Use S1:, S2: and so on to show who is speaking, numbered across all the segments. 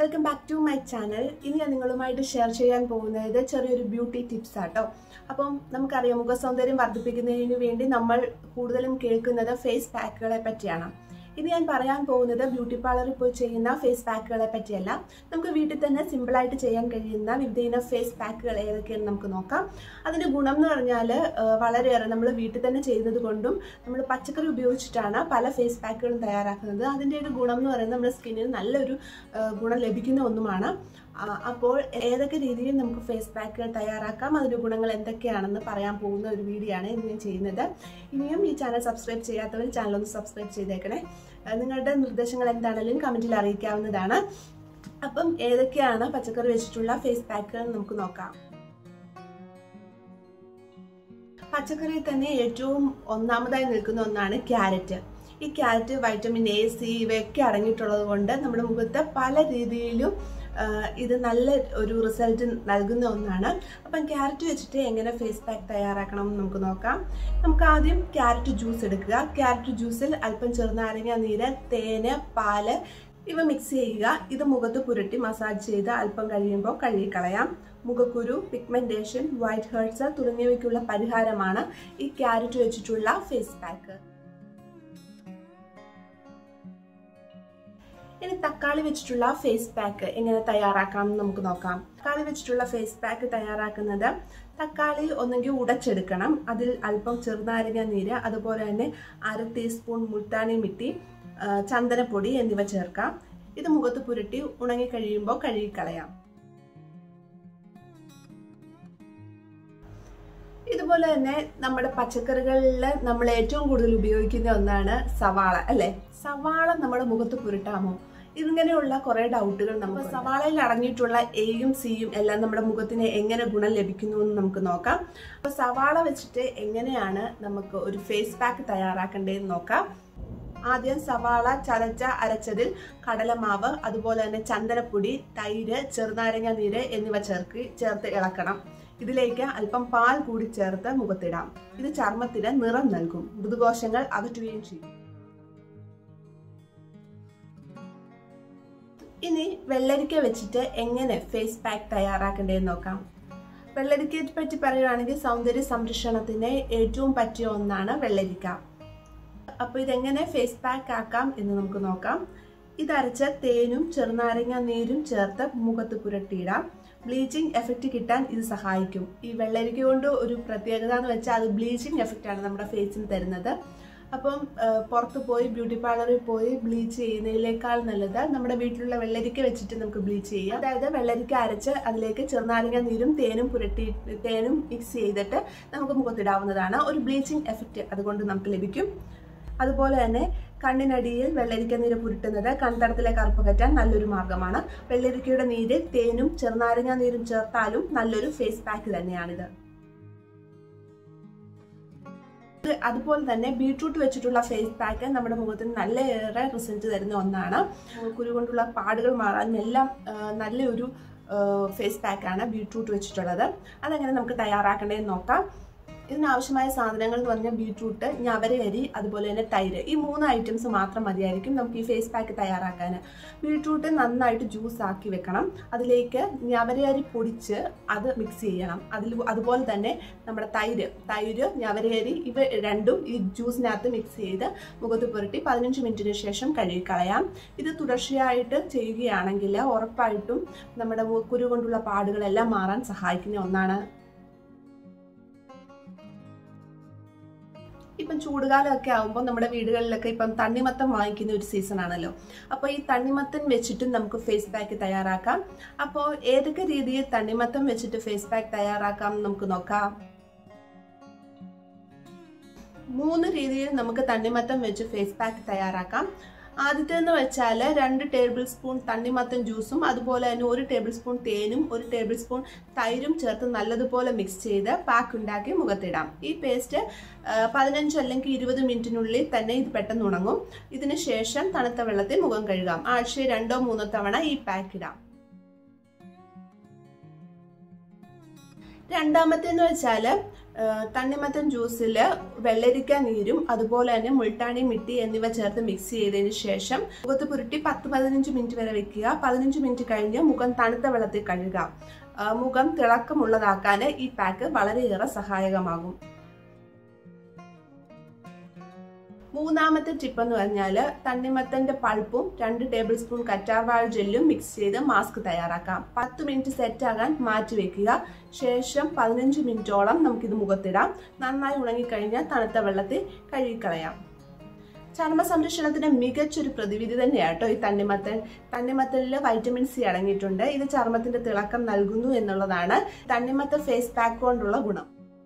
S1: welcome back to my channel ഇനി ഞാൻ നിങ്ങളുമായിട്ട് ഷെയർ ചെയ്യാൻ പോകുന്നത് ചെറിയൊരു ബ്യൂട്ടി ടിപ്സ് ആട്ടോ അപ്പം നമുക്കറിയാം മുഖസൗന്ദര്യം വർദ്ധിപ്പിക്കുന്നതിന് വേണ്ടി നമ്മൾ കൂടുതലും കേൾക്കുന്നത് ഫേസ് പാക്കുകളെ പറ്റിയാണ് ഇനി ഞാൻ പറയാൻ പോകുന്നത് ബ്യൂട്ടി പാർലറിൽ പോയി ചെയ്യുന്ന ഫേസ് പാക്കുകളെ പറ്റിയല്ല നമുക്ക് വീട്ടിൽ തന്നെ സിമ്പിളായിട്ട് ചെയ്യാൻ കഴിയുന്ന വിവിധ ഫേസ് പാക്കുകൾ ഏതൊക്കെയെന്ന് നമുക്ക് നോക്കാം അതിൻ്റെ ഗുണം എന്ന് പറഞ്ഞാൽ വളരെയേറെ നമ്മൾ വീട്ടിൽ തന്നെ ചെയ്യുന്നത് കൊണ്ടും നമ്മൾ പച്ചക്കറി ഉപയോഗിച്ചിട്ടാണ് പല ഫേസ് പാക്കുകളും തയ്യാറാക്കുന്നത് അതിൻ്റെ ഒരു ഗുണം എന്ന് പറയുന്നത് നമ്മുടെ സ്കിന്നിന് നല്ലൊരു ആ, ഗുണം ലഭിക്കുന്ന ഒന്നുമാണ് ആ, അപ്പോൾ ഏതൊക്കെ രീതിയിൽ നമുക്ക് ഫേസ് പാക്കുകൾ തയ്യാറാക്കാം അതിൻ്റെ ഗുണങ്ങൾ എന്തൊക്കെയാണെന്ന് പറയാൻ പോകുന്ന ഒരു വീഡിയോ ആണ് ഇന്ന് ഞാൻ ചെയ്യുന്നത് ഇനിയും ഈ ചാനൽ സബ്സ്ക്രൈബ് ചെയ്യാത്തവർ ചാനൽ ഒന്ന് സബ്സ്ക്രൈബ് ചെയ്തേക്കണേ ആ, നിങ്ങളുടെ നിർദ്ദേശങ്ങൾ എന്താണെങ്കിലും കമൻറ്റിൽ അറിയിക്കാവുന്നതാണ് അപ്പം ഏതൊക്കെയാണ് പച്ചക്കറി വെച്ചിട്ടുള്ള ഫേസ് പാക്കുകൾ നമുക്ക് നോക്കാം പച്ചക്കറിയിൽ തന്നെ ഏറ്റവും ഒന്നാമതായി നിൽക്കുന്ന ഒന്നാണ് ക്യാരറ്റ് ഈ ക്യാരറ്റ് വൈറ്റമിൻ എ സി ഇവയൊക്കെ അടങ്ങിയിട്ടുള്ളത് കൊണ്ട് നമ്മുടെ മുഖത്ത് പല രീതിയിലും ആ, ഇത് നല്ല ഒരു റിസൾട്ട് നൽകുന്ന ഒന്നാണ് അപ്പം ക്യാരറ്റ് വെച്ചിട്ട് എങ്ങനെ ഫേസ് പാക്ക് തയ്യാറാക്കണം എന്ന് നമുക്ക് നോക്കാം നമുക്ക് ആദ്യം ക്യാരറ്റ് ജ്യൂസ് എടുക്കുക ക്യാരറ്റ് ജ്യൂസിൽ അല്പം ചെറുനാരങ്ങ നീര് തേന് പാല് ഇവ മിക്സ് ചെയ്യുക ഇത് മുഖത്ത് പുരട്ടി മസാജ് ചെയ്ത് അല്പം കഴിയുമ്പോൾ കഴുകിക്കളയാം മുഖക്കുരു പിഗ്മെന്റേഷൻ വൈറ്റ് ഹേർട്സ് തുടങ്ങിയവയ്ക്കുള്ള പരിഹാരമാണ് ഈ ക്യാരറ്റ് വെച്ചിട്ടുള്ള ഫേസ് പാക്ക് ഇനി തക്കാളി വെച്ചിട്ടുള്ള ഫേസ് പാക്ക് എങ്ങനെ തയ്യാറാക്കാം എന്ന് നമുക്ക് നോക്കാം തക്കാളി വെച്ചിട്ടുള്ള ഫേസ് പാക്ക് തയ്യാറാക്കുന്നത് തക്കാളി ഒന്നെങ്കിൽ ഉടച്ചെടുക്കണം അതിൽ അല്പം ചെറുനാരങ്ങ നീര് അതുപോലെ തന്നെ അര ടീസ്പൂൺ മുൾട്ടാണി മിട്ടി ആ, ചന്ദനപ്പൊടി എന്നിവ ചേർക്കാം ഇത് മുഖത്ത് പുരട്ടി ഉണങ്ങി കഴിയുമ്പോൾ കഴുകിക്കളയാം ഇതുപോലെ തന്നെ നമ്മുടെ പച്ചക്കറികളിൽ നമ്മൾ ഏറ്റവും കൂടുതൽ ഉപയോഗിക്കുന്ന ഒന്നാണ് സവാള അല്ലെ സവാള നമ്മുടെ മുഖത്ത് പുരട്ടാമോ ഇങ്ങനെയുള്ള കുറെ ഡൗട്ടുകൾ നമുക്ക് സവാളയിൽ അടങ്ങിയിട്ടുള്ള എയും സിയും എല്ലാം നമ്മുടെ മുഖത്തിന് എങ്ങനെ ഗുണം ലഭിക്കുന്നു എന്ന് നമുക്ക് നോക്കാം അപ്പൊ സവാള വെച്ചിട്ട് എങ്ങനെയാണ് നമുക്ക് ഒരു ഫേസ് പാക്ക് തയ്യാറാക്കേണ്ടതെന്ന് നോക്കാം ആദ്യം സവാള ചതച്ച അരച്ചതിൽ കടലമാവ് അതുപോലെ തന്നെ ചന്ദനപ്പൊടി തൈര് ചെറുനാരങ്ങ നീര് എന്നിവ ചേർത്ത് ചേർത്ത് ഇളക്കണം ഇതിലേക്ക് അല്പം പാൽ കൂടി ചേർത്ത് മുഖത്തിടാം ഇത് ചർമ്മത്തിന് നിറം നൽകും മൃദുകോശങ്ങൾ അകറ്റുകയും ചെയ്യും ഇനി വെള്ളരിക്ക വെച്ചിട്ട് എങ്ങനെ ഫേസ് പാക്ക് തയ്യാറാക്കേണ്ടതെന്ന് നോക്കാം വെള്ളരിക്കയെ പറ്റി പറയുകയാണെങ്കിൽ സൗന്ദര്യ സംരക്ഷണത്തിന് ഏറ്റവും പറ്റിയ ഒന്നാണ് വെള്ളരിക്ക അപ്പോൾ ഇതെങ്ങനെ ഫേസ് പാക്ക് ആക്കാം എന്ന് നമുക്ക് നോക്കാം ഇതരച്ച തേനും ചെറുനാരങ്ങ നീരും ചേർത്ത് മുഖത്ത് പുരട്ടിയിടാം ബ്ലീച്ചിങ് എഫക്റ്റ് കിട്ടാൻ ഇത് സഹായിക്കും ഈ വെള്ളരിക്ക കൊണ്ട് ഒരു പ്രത്യേകത എന്ന് വെച്ചാൽ അത് ബ്ലീച്ചിങ് എഫക്റ്റ് ആണ് നമ്മുടെ ഫേസിന് തരുന്നത് അപ്പം ആ, പുറത്ത് പോയി ബ്യൂട്ടി പാർലറിൽ പോയി ബ്ലീച്ച് ചെയ്യുന്നതിനേക്കാൾ നല്ലത് നമ്മുടെ വീട്ടിലുള്ള വെള്ളരിക്ക വെച്ചിട്ട് നമുക്ക് ബ്ലീച്ച് ചെയ്യാം അതായത് വെള്ളരിക്ക അരച്ച് അതിലേക്ക് ചെറുനാരങ്ങ നീരും തേനും പുരട്ടി തേനും മിക്സ് ചെയ്തിട്ട് നമുക്ക് മുഖത്തിടാവുന്നതാണ് ഒരു ബ്ലീച്ചിങ് എഫക്റ്റ് അതുകൊണ്ട് നമുക്ക് ലഭിക്കും അതുപോലെ തന്നെ കണ്ണിനടിയിൽ വെള്ളരിക്ക നീര് പുരട്ടുന്നത് കൺതടത്തിലെ കറുപ്പ് കറ്റാൻ നല്ലൊരു മാർഗമാണ് വെള്ളരിക്കയുടെ നീര് തേനും ചെറുനാരങ്ങ നീരും ചേർത്താലും നല്ലൊരു ഫേസ് പാക്ക് തന്നെയാണിത് ഇത് അതുപോലെ തന്നെ ബീട്രൂട്ട് വെച്ചിട്ടുള്ള ഫേസ് പാക്ക് നമ്മുടെ മുഖത്തിന് നല്ലയേറെ റിസൾട്ട് തരുന്ന ഒന്നാണ് കുരു കൊണ്ടുള്ള പാടുകൾ മാറാനും എല്ലാം ആ, നല്ലൊരു ഫേസ് പാക്കാണ് ബീട്രൂട്ട് വെച്ചിട്ടുള്ളത് അതെങ്ങനെ നമുക്ക് തയ്യാറാക്കേണ്ടതെന്ന് നോക്കാം ഇതിനാവശ്യമായ സാധനങ്ങൾ എന്ന് പറഞ്ഞാൽ ബീട്രൂട്ട് ഞവരയരി അതുപോലെ തന്നെ തൈര് ഈ മൂന്ന് ഐറ്റംസ് മാത്രം മതിയായിരിക്കും നമുക്ക് ഈ ഫേസ് പാക്ക് തയ്യാറാക്കാൻ ബീട്രൂട്ട് നന്നായിട്ട് ജ്യൂസ് ആക്കി വെക്കണം അതിലേക്ക് ഞവരയരി പൊടിച്ച് അത് മിക്സ് ചെയ്യണം അതിൽ അതുപോലെ തന്നെ നമ്മുടെ തൈര് തൈര് ഞവരയരി ഇവ രണ്ടും ഈ ജ്യൂസിനകത്ത് മിക്സ് ചെയ്ത് മുഖത്ത് പുരട്ടി പതിനഞ്ച് മിനിറ്റിന് ശേഷം കഴുകിക്കളയാം ഇത് തുടർച്ചയായിട്ട് ചെയ്യുകയാണെങ്കിൽ ഉറപ്പായിട്ടും നമ്മുടെ മു- കുരു കൊണ്ടുള്ള പാടുകളെല്ലാം മാറാൻ സഹായിക്കുന്ന ഒന്നാണ് ഇപ്പം ചൂടുകാലമൊക്കെ ആകുമ്പോൾ നമ്മുടെ വീടുകളിലൊക്കെ ഇപ്പം തണ്ണിമത്തം വാങ്ങിക്കുന്ന ഒരു സീസൺ ആണല്ലോ അപ്പോൾ ഈ തണ്ണിമത്തൻ വെച്ചിട്ടും നമുക്ക് ഫേസ് പാക്ക് തയ്യാറാക്കാം അപ്പോൾ ഏതൊക്കെ രീതിയിൽ തണ്ണിമത്തം വെച്ചിട്ട് ഫേസ് പാക്ക് തയ്യാറാക്കാം എന്ന് നമുക്ക് നോക്കാം മൂന്ന് രീതിയിൽ നമുക്ക് തണ്ണിമത്തം വെച്ച് ഫേസ് പാക്ക് തയ്യാറാക്കാം ആദ്യത്തേന്ന് വെച്ചാൽ രണ്ട് ടേബിൾ സ്പൂൺ തണ്ണിമത്തൻ ജ്യൂസും അതുപോലെ തന്നെ ഒരു ടേബിൾ സ്പൂൺ തേനും ഒരു ടേബിൾ സ്പൂൺ തൈരും ചേർത്ത് നല്ലതുപോലെ മിക്സ് ചെയ്ത് പാക്ക് ഉണ്ടാക്കി മുഖത്തിടാം ഈ പേസ്റ്റ് പതിനഞ്ച് അല്ലെങ്കിൽ ഇരുപത് മിനിറ്റിനുള്ളിൽ തന്നെ ഇത് പെട്ടെന്ന് ഉണങ്ങും ഇതിന് ശേഷം തണുത്ത വെള്ളത്തിൽ മുഖം കഴുകാം ആഴ്ചയിൽ രണ്ടോ മൂന്നോ തവണ ഈ പാക്ക് ഇടാം രണ്ടാമത്തേന്ന് വെച്ചാൽ തണ്ണിമത്തൻ ജ്യൂസിൽ വെള്ളരിക്ക നീരും അതുപോലെ തന്നെ മുൾട്ടാണി മിട്ടി എന്നിവ ചേർത്ത് മിക്സ് ചെയ്തതിന് ശേഷം മുഖത്ത് പുരുട്ടി പത്ത് പതിനഞ്ച് മിനിറ്റ് വരെ വെക്കുക പതിനഞ്ച് മിനിറ്റ് കഴിഞ്ഞ് മുഖം തണുത്ത വെള്ളത്തിൽ കഴുകാം മുഖം തിളക്കമുള്ളതാക്കാൻ ഈ പാക്ക് വളരെയേറെ സഹായകമാകും മൂന്നാമത്തെ ടിപ്പ് എന്ന് പറഞ്ഞാൽ തണ്ണിമത്തന്റെ പൾപ്പും രണ്ട് ടേബിൾ സ്പൂൺ കറ്റാർവാഴ ജെല്ലും മിക്സ് ചെയ്ത് മാസ്ക് തയ്യാറാക്കാം പത്ത് മിനിറ്റ് സെറ്റ് ആകാൻ മാറ്റി വെക്കുക ശേഷം പതിനഞ്ച് മിനിറ്റോളം നമുക്കിത് മുഖത്തിടാം നന്നായി ഉണങ്ങിക്കഴിഞ്ഞാൽ തണുത്ത വെള്ളത്തിൽ കഴുകിക്കളയാം ചർമ്മ സംരക്ഷണത്തിന് മികച്ചൊരു പ്രതിവിധി തന്നെയാട്ടോ ഈ തണ്ണിമത്തൻ തണ്ണിമത്തനിൽ വൈറ്റമിൻ സി അടങ്ങിയിട്ടുണ്ട് ഇത് ചർമ്മത്തിന്റെ തിളക്കം നൽകുന്നു എന്നുള്ളതാണ് തണ്ണിമത്തൻ ഫേസ് പാക്ക് കൊണ്ടുള്ള ഗുണം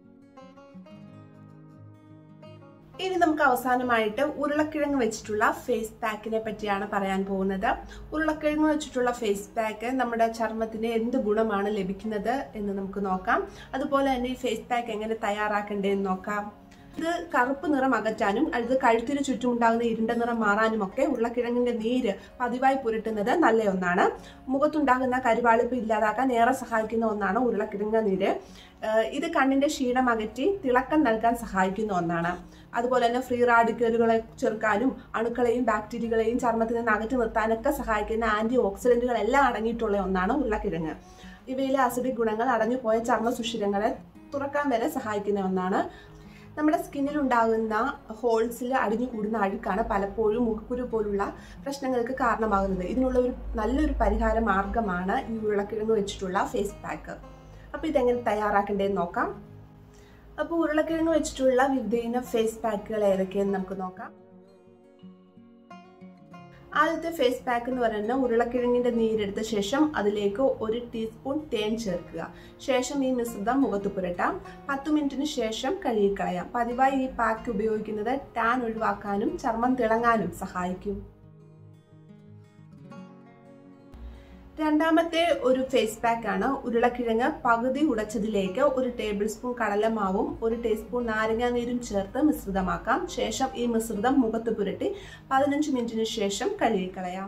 S1: ഇനി നമുക്ക് അവസാനമായിട്ട് ഉരുളക്കിഴങ്ങ് വെച്ചിട്ടുള്ള ഫേസ് പാക്കിനെ പറ്റിയാണ് പറയാൻ പോകുന്നത് ഉരുളക്കിഴങ്ങ് വെച്ചിട്ടുള്ള ഫേസ് പാക്ക് നമ്മുടെ ചർമ്മത്തിന് എന്ത് ഗുണമാണ് ലഭിക്കുന്നത് എന്ന് നമുക്ക് നോക്കാം അതുപോലെ തന്നെ ഈ ഫേസ് പാക്ക് എങ്ങനെ തയ്യാറാക്കേണ്ടതെന്ന് നോക്കാം ഇത് കറുപ്പ് നിറം അകറ്റാനും അത് കഴുത്തിന് ചുറ്റുമുണ്ടാകുന്ന ഇരുണ്ട നിറം മാറാനും ഒക്കെ ഉരുളക്കിഴങ്ങിന്റെ നീര് പതിവായി പുരട്ടുന്നത് നല്ല ഒന്നാണ് മുഖത്തുണ്ടാകുന്ന കരുവാളിപ്പ് ഇല്ലാതാക്കാൻ ഏറെ സഹായിക്കുന്ന ഒന്നാണ് ഉരുളക്കിഴങ്ങ നീര് ഇത് കണ്ണിന്റെ ക്ഷീണം അകറ്റി തിളക്കം നൽകാൻ സഹായിക്കുന്ന ഒന്നാണ് അതുപോലെ തന്നെ ഫ്രീ റാഡിക്കലുകളെ ചെറുക്കാനും അണുക്കളെയും ബാക്ടീരിയകളെയും ചർമ്മത്തിൽ നിന്ന് അകറ്റി നിർത്താനൊക്കെ സഹായിക്കുന്ന ആന്റി ഓക്സിഡന്റുകൾ എല്ലാം അടങ്ങിയിട്ടുള്ള ഒന്നാണ് ഉരുളക്കിഴങ്ങ് ഇവയിലെ അസിഡിക് ഗുണങ്ങൾ അടഞ്ഞുപോയ ചർമ്മ സുഷിരങ്ങളെ തുറക്കാൻ വരെ സഹായിക്കുന്ന ഒന്നാണ് നമ്മുടെ സ്കിന്നിൽ ഉണ്ടാകുന്ന ഹോൾസിൽ അടിഞ്ഞു കൂടുന്ന അഴുക്കാണ് പലപ്പോഴും മുഖക്കുരു പോലുള്ള പ്രശ്നങ്ങൾക്ക് കാരണമാകുന്നത് ഇതിനുള്ള ഒരു നല്ലൊരു പരിഹാര മാർഗമാണ് ഈ ഉരുളക്കിഴങ്ങ് വെച്ചിട്ടുള്ള ഫേസ് പാക്ക് അപ്പോൾ ഇതെങ്ങനെ തയ്യാറാക്കേണ്ടതെന്ന് നോക്കാം അപ്പോൾ ഉരുളക്കിഴങ്ങ് വെച്ചിട്ടുള്ള വിവിധ ഫേസ് പാക്കുകൾ ഏതൊക്കെയെന്ന് നമുക്ക് നോക്കാം ആദ്യത്തെ ഫേസ് പാക്ക് എന്ന് പറയുന്നത് ഉരുളക്കിഴങ്ങിന്റെ നീരെടുത്ത ശേഷം അതിലേക്ക് ഒരു ടീസ്പൂൺ തേൻ ചേർക്കുക ശേഷം ഈ മിശ്രിതം മുഖത്ത് പുരട്ടാം പത്ത് മിനിറ്റിന് ശേഷം കഴുകിക്കളയാം പതിവായി ഈ പാക്ക് ഉപയോഗിക്കുന്നത് ടാൻ ഒഴിവാക്കാനും ചർമ്മം തിളങ്ങാനും സഹായിക്കും രണ്ടാമത്തെ ഒരു ഫേസ് പാക്ക് ആണ് ഉരുളക്കിഴങ്ങ് പകുതി ഉടച്ചതിലേക്ക് ഒരു ടേബിൾ സ്പൂൺ കടലമാവും ഒരു ടീസ്പൂൺ നാരങ്ങാ നീരും ചേർത്ത് മിശ്രിതമാക്കാം ശേഷം ഈ മിശ്രിതം മുഖത്ത് പുരട്ടി പതിനഞ്ച് മിനിറ്റിന് ശേഷം കഴുകിക്കളയാം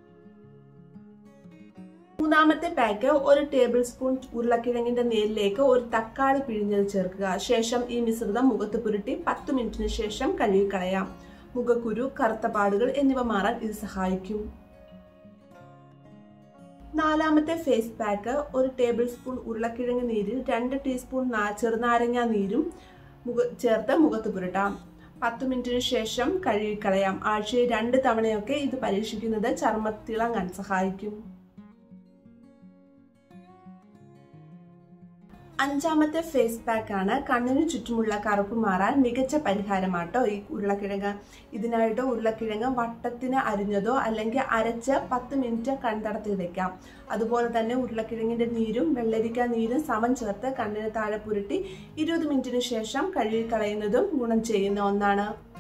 S1: മൂന്നാമത്തെ പാക്ക് ഒരു ടേബിൾ സ്പൂൺ ഉരുളക്കിഴങ്ങിന്റെ നീരിലേക്ക് ഒരു തക്കാളി പിഴിഞ്ഞത് ചേർക്കുക ശേഷം ഈ മിശ്രിതം മുഖത്ത് പുരട്ടി പത്ത് മിനിറ്റിന് ശേഷം കഴുകിക്കളയാം മുഖക്കുരു കറുത്ത പാടുകൾ എന്നിവ മാറാൻ ഇത് സഹായിക്കും നാലാമത്തെ ഫേസ് പാക്ക് ഒരു ടേബിൾ സ്പൂൺ ഉരുളക്കിഴങ്ങ് നീരിൽ രണ്ട് ടീസ്പൂൺ ചെറുനാരങ്ങ നീരും മുഖ ചേർത്ത് മുഖത്ത് പുരട്ടാം പത്ത് മിനിറ്റിന് ശേഷം കഴുകിക്കളയാം ആഴ്ചയിൽ രണ്ട് തവണയൊക്കെ ഇത് പരീക്ഷിക്കുന്നത് ചർമ്മ തിളങ്ങാൻ സഹായിക്കും അഞ്ചാമത്തെ ഫേസ് പാക്ക് ആണ് കണ്ണിന് ചുറ്റുമുള്ള കറുപ്പ് മാറാൻ മികച്ച പരിഹാരമാട്ടോ ഈ ഉരുളക്കിഴങ്ങ് ഇതിനായിട്ട് ഉരുളക്കിഴങ്ങ് വട്ടത്തിന് അരിഞ്ഞതോ അല്ലെങ്കിൽ അരച്ച് പത്ത് മിനിറ്റ് കൺതടത്തിൽ വെക്കാം അതുപോലെ തന്നെ ഉരുളക്കിഴങ്ങിന്റെ നീരും വെള്ളരിക്ക നീരും സമം ചേർത്ത് കണ്ണിന് താഴെ പുരട്ടി ഇരുപത് മിനിറ്റിന് ശേഷം കഴുകി കളയുന്നതും ഗുണം ചെയ്യുന്ന ഒന്നാണ്